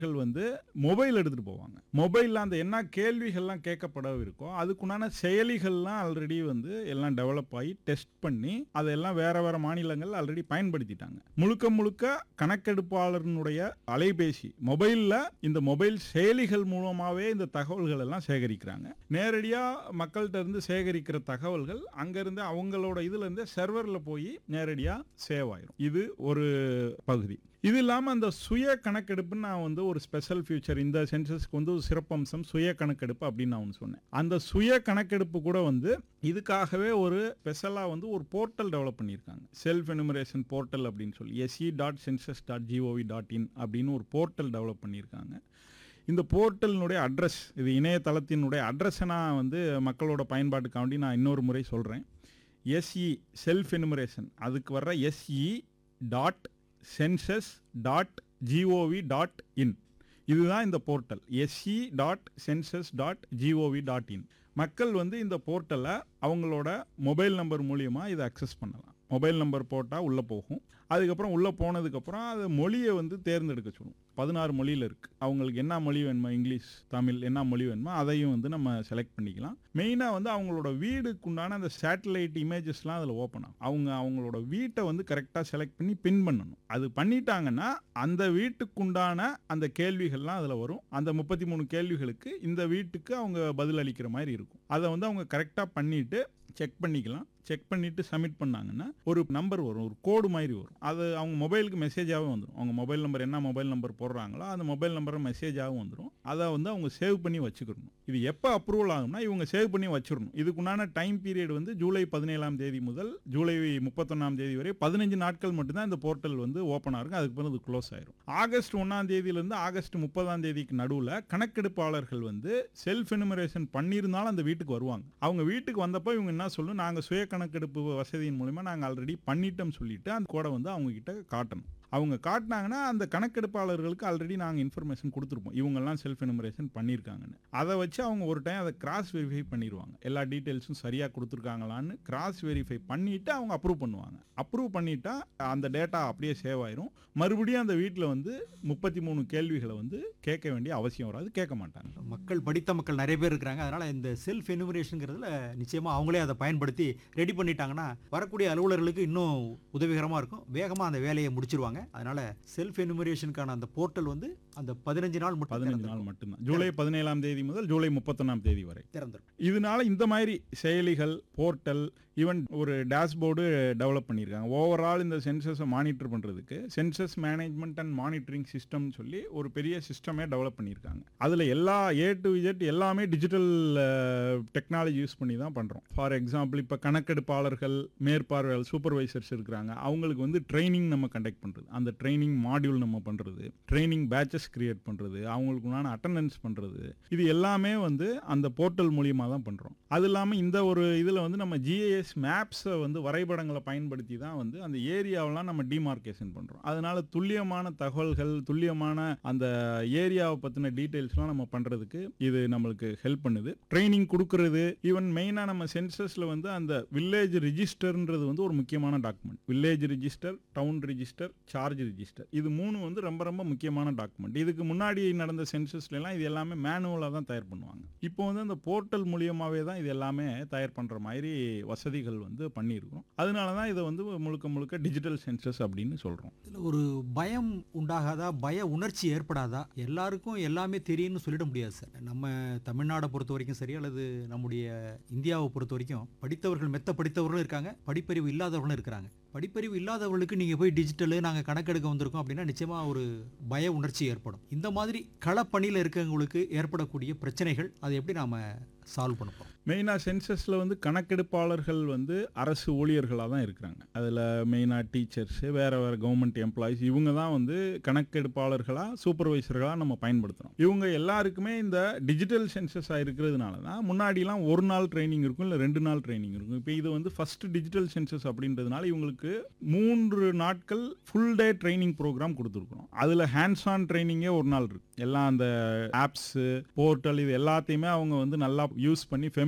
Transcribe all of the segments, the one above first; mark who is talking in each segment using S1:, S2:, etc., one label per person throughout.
S1: மக்கள் வந்து மொபைல் எடுத்துட்டு போவாங்க மொபைல்ல அந்த என்ன கேள்விகள்லாம் கேட்கப்பட இருக்கோ அதுக்குண்டான செயலிகள்லாம் ஆல்ரெடி வந்து எல்லாம் டெவலப் ஆகி டெஸ்ட் பண்ணி அதெல்லாம் வேற வேற மாநிலங்கள் ஆல்ரெடி பயன்படுத்திட்டாங்க முழுக்க முழுக்க கணக்கெடுப்பாளரினுடைய அலைபேசி மொபைல்ல இந்த மொபைல் செயலிகள் மூலமாவே இந்த தகவல்கள் எல்லாம் சேகரிக்கிறாங்க நேரடியா மக்கள்கிட்ட இருந்து சேகரிக்கிற தகவல்கள் அங்கிருந்து அவங்களோட இதுல இருந்து சர்வர்ல போய் நேரடியா சேவ் ஆயிரும் இது ஒரு பகுதி இது இல்லாம அந்த சுய கணக்கெடுப்புன்னு நான் வந்து ஒரு ஸ்பெஷல் ஃபியூச்சர் இந்த சென்சஸ்க்கு வந்து ஒரு சிறப்பம்சம் சுய கணக்கெடுப்பு அப்படின்னு நான் ஒன்று சொன்னேன் அந்த சுய கணக்கெடுப்பு கூட வந்து இதுக்காகவே ஒரு ஸ்பெஷலாக வந்து ஒரு போர்ட்டல் டெவலப் பண்ணியிருக்காங்க செல்ஃப் எனுமரேஷன் போர்ட்டல் அப்படின்னு சொல்லி SE dot census dot GOV dot in அப்படின்னு ஒரு போர்ட்டல் டெவலப் பண்ணியிருக்காங்க இந்த போர்ட்டலினுடைய அட்ரஸ் இது இணையதளத்தினுடைய அட்ரஸை நான் வந்து மக்களோட பயன்பாட்டுக்காண்டி நான் இன்னொரு முறை சொல்கிறேன் எஸ்இ செல்ஃப் எனுமரேஷன் அதுக்கு வர்ற SE dot census dot GOV dot in இதுதான் இந்த portal SE dot census dot GOV dot in மக்கள் வந்து இந்த போர்ட்டலை அவங்களோட மொபைல் நம்பர் மூலியமாக இதை அக்சஸ் பண்ணலாம் மொபைல் நம்பர் போட்டால் உள்ளே போகும் அதுக்கப்புறம் உள்ளே போனதுக்கப்புறம் அது மொழியை வந்து தேர்ந்தெடுக்க சொல்லும் பதினாறு மொழியில் இருக்குது அவங்களுக்கு என்ன மொழி வேணுமோ இங்கிலீஷ் தமிழ் என்ன மொழி வேணுமோ அதையும் வந்து நம்ம செலக்ட் பண்ணிக்கலாம் மெயினாக வந்து அவங்களோட வீடுக்குண்டான அந்த சேட்டலைட் இமேஜஸ்லாம் அதில் ஓப்பன் ஆகும் அவங்க அவங்களோட வீட்டை வந்து கரெக்டாக செலக்ட் பண்ணி பின் பண்ணணும் அது பண்ணிட்டாங்கன்னா அந்த வீட்டுக்குண்டான அந்த கேள்விகள்லாம் அதில் வரும் அந்த முப்பத்தி மூணு கேள்விகளுக்கு இந்த வீட்டுக்கு அவங்க பதில் அளிக்கிற மாதிரி இருக்கும் அதை வந்து அவங்க கரெக்டாக பண்ணிட்டு செக் பண்ணிக்கலாம் செக் பண்ணிட்டு சப்மிட் பண்ணாங்கன்னா ஒரு நம்பர் வரும் ஒரு கோடு மாதிரி வரும் அது அவங்க மொபைலுக்கு மெசேஜாகவே வந்துடும் அவங்க மொபைல் நம்பர் என்ன மொபைல் நம்பர் போடுறாங்களோ அந்த மொபைல் நம்பர் மெசேஜாகவும் வந்துடும் அதை வந்து அவங்க சேவ் பண்ணி வச்சுக்கணும் இது எப்போ அப்ரூவல் ஆகும்னா இவங்க சேவ் பண்ணி வச்சிடணும் இதுக்குண்டான டைம் பீரியட் வந்து ஜூலை பதினேழாம் தேதி முதல் ஜூலை முப்பத்தொன்னாம் தேதி வரை பதினஞ்சு நாட்கள் மட்டும்தான் இந்த போர்ட்டல் வந்து ஓப்பன் ஆகும் அதுக்கு பிறகு இது க்ளோஸ் ஆயிரும் ஆகஸ்ட் ஒன்றாம் தேதியிலிருந்து ஆகஸ்ட் முப்பதாம் தேதிக்கு நடுவில் கணக்கெடுப்பாளர்கள் வந்து செல்ஃப் எனுமரேஷன் பண்ணியிருந்தாலும் அந்த வீட்டுக்கு வருவாங்க அவங்க வீட்டுக்கு வந்தப்போ இவங்க என்ன சொல்லணும் நாங்கள் சுய கணக்கெடுப்பு வசதியின் மூலமா நாங்கள் ஆல்ரெடி பண்ணிட்டோம் சொல்லிட்டு அந்த கோடை வந்து அவங்க கிட்ட காட்டணும் அவங்க காட்டினாங்கன்னா அந்த கணக்கெடுப்பாளர்களுக்கு ஆல்ரெடி நாங்கள் இன்ஃபர்மேஷன் கொடுத்துருப்போம் இவங்கெல்லாம் செல்ஃப் எனுமரேஷன் பண்ணியிருக்காங்கன்னு அதை வச்சு அவங்க ஒரு டைம் அதை கிராஸ் வெரிஃபை பண்ணிடுவாங்க எல்லா டீட்டெயில்ஸும் சரியாக கொடுத்துருக்காங்களான்னு கிராஸ் வெரிஃபை பண்ணிவிட்டு அவங்க அப்ரூவ் பண்ணுவாங்க அப்ரூவ் பண்ணிட்டா அந்த டேட்டா அப்படியே சேவ் ஆயிரும் மறுபடியும் அந்த வீட்டில் வந்து முப்பத்தி மூணு கேள்விகளை வந்து கேட்க வேண்டிய அவசியம் வராது கேட்க மாட்டாங்க
S2: மக்கள் படித்த மக்கள் நிறைய பேர் இருக்கிறாங்க அதனால இந்த செல்ஃப் எனுமரேஷனுங்கிறதுல நிச்சயமா அவங்களே அதை பயன்படுத்தி ரெடி பண்ணிட்டாங்கன்னா வரக்கூடிய அலுவலர்களுக்கு இன்னும் உதவிகரமா இருக்கும் வேகமா அந்த வேலையை முடிச்சிருவாங்க அதனால செல்ஃப் எனுமரேஷனுக்கான அந்த போர்ட்டல் வந்து அந்த பதினஞ்சு நாள் மட்டும்
S1: பதினஞ்சு நாள்
S2: திறந்திருக்கும்.
S1: மட்டும்தான் ஜூலை பதினேழாம் தேதி முதல் ஜூலை முப்பத்தொன்னாம் தேதி வரை
S2: திறந்திருக்கும்
S1: இதனால இந்த மாதிரி செயலிகள் போர்ட்டல் ஈவன் ஒரு டேஷ்போர்டு டெவலப் பண்ணியிருக்காங்க ஓவரால் இந்த சென்சஸை மானிட்டர் பண்ணுறதுக்கு census management and monitoring system சொல்லி ஒரு பெரிய சிஸ்டமே டெவலப் பண்ணியிருக்காங்க அதில் எல்லா ஏ டு இஜெட் எல்லாமே டிஜிட்டல் டெக்னாலஜி யூஸ் பண்ணி தான் பண்ணுறோம் ஃபார் எக்ஸாம்பிள் இப்போ கணக்கெடுப்பாளர்கள் மேற்பார்வையாளர் சூப்பர்வைசர்ஸ் இருக்கிறாங்க அவங்களுக்கு வந்து ட்ரைனிங் நம்ம கண்டக்ட் பண்ணுறது அந்த ட்ரைனிங் மாடியூல் நம்ம பண்ணுறது ட்ரைனிங் பேச்சஸ் கிரியேட் பண்ணுறது அவங்களுக்கு உண்டான அட்டண்டன்ஸ் பண்ணுறது இது எல்லாமே வந்து அந்த போர்ட்டல் மூலியமாக தான் பண்ணுறோம் அது இல்லாமல் இந்த ஒரு இதில் வந்து நம்ம ஜிஐஎஸ் மேப்ஸை வந்து வரைபடங்களை பயன்படுத்தி தான் வந்து அந்த ஏரியாவெல்லாம் நம்ம டிமார்க்கேஷன் பண்ணுறோம் அதனால துல்லியமான தகவல்கள் துல்லியமான அந்த ஏரியாவை பற்றின டீட்டெயில்ஸ்லாம் நம்ம பண்ணுறதுக்கு இது நம்மளுக்கு ஹெல்ப் பண்ணுது ட்ரைனிங் கொடுக்கறது ஈவன் மெயினாக நம்ம சென்சஸில் வந்து அந்த வில்லேஜ் ரிஜிஸ்டர்ன்றது வந்து ஒரு முக்கியமான document village register town register charge register இது மூணு வந்து ரொம்ப ரொம்ப முக்கியமான டாக்குமெண்ட் இதுக்கு முன்னாடி நடந்த சென்சஸ்ல எல்லாம் இது எல்லாமே மேனுவலாக தான் தயார் பண்ணுவாங்க இப்போ வந்து அந்த போர்ட்டல் மூலியமாகவே தான் இது எல்லாமே தயார் பண்ணுற மாதிரி வசதிகள் வந்து பண்ணியிருக்கிறோம் அதனால தான் இதை வந்து முழுக்க முழுக்க டிஜிட்டல் சென்சஸ் அப்படின்னு சொல்கிறோம்
S2: இதுல ஒரு பயம் உண்டாகாதா பய உணர்ச்சி ஏற்படாதா எல்லாருக்கும் எல்லாமே தெரியும்னு சொல்லிட முடியாது சார் நம்ம தமிழ்நாடை பொறுத்த வரைக்கும் சரி அல்லது நம்முடைய இந்தியாவை பொறுத்த வரைக்கும் படித்தவர்கள் மெத்த படித்தவர்களும் இருக்காங்க படிப்பறிவு இல்லாதவர்களும் இருக்கிறாங்க படிப்பறிவு இல்லாதவர்களுக்கு நீங்க போய் டிஜிட்டலு நாங்க கணக்கெடுக்க வந்திருக்கோம் அப்படின்னா நிச்சயமா ஒரு பய உணர்ச்சி ஏற்படும் இந்த மாதிரி களப்பணியில் இருக்கவங்களுக்கு ஏற்படக்கூடிய பிரச்சனைகள் அதை எப்படி நாம சால்வ் பண்ண போறோம்
S1: மெயினாக சென்சஸில் வந்து கணக்கெடுப்பாளர்கள் வந்து அரசு ஊழியர்களாக தான் இருக்கிறாங்க அதில் மெயினாக டீச்சர்ஸு வேறு வேறு கவர்மெண்ட் எம்ப்ளாயிஸ் இவங்க தான் வந்து கணக்கெடுப்பாளர்களாக சூப்பர்வைசர்களாக நம்ம பயன்படுத்துகிறோம் இவங்க எல்லாருக்குமே இந்த டிஜிட்டல் சென்சஸாக இருக்கிறதுனால தான் முன்னாடிலாம் ஒரு நாள் ட்ரைனிங் இருக்கும் இல்லை ரெண்டு நாள் ட்ரைனிங் இருக்கும் இப்போ இது வந்து ஃபர்ஸ்ட் டிஜிட்டல் சென்சஸ் அப்படின்றதுனால இவங்களுக்கு மூன்று நாட்கள் ஃபுல் டே ட்ரைனிங் ப்ரோக்ராம் கொடுத்துருக்குறோம் அதில் ஹேண்ட்ஸ் ஆன் ட்ரைனிங்கே ஒரு நாள் இருக்கு எல்லாம் அந்த ஆப்ஸு போர்ட்டல் இது எல்லாத்தையுமே அவங்க வந்து நல்லா யூஸ் பண்ணி ஃபெமிலி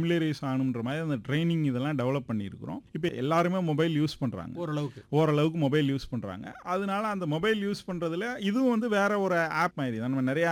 S1: ஃபெமிலியரைஸ் ஆகணுன்ற மாதிரி அந்த ட்ரைனிங் இதெல்லாம் டெவலப் பண்ணியிருக்கிறோம் இப்போ எல்லாருமே மொபைல் யூஸ் பண்ணுறாங்க
S2: ஓரளவுக்கு
S1: ஓரளவுக்கு மொபைல் யூஸ் பண்ணுறாங்க அதனால அந்த மொபைல் யூஸ் பண்ணுறதுல இதுவும் வந்து வேற ஒரு ஆப் மாதிரி தான் நம்ம நிறைய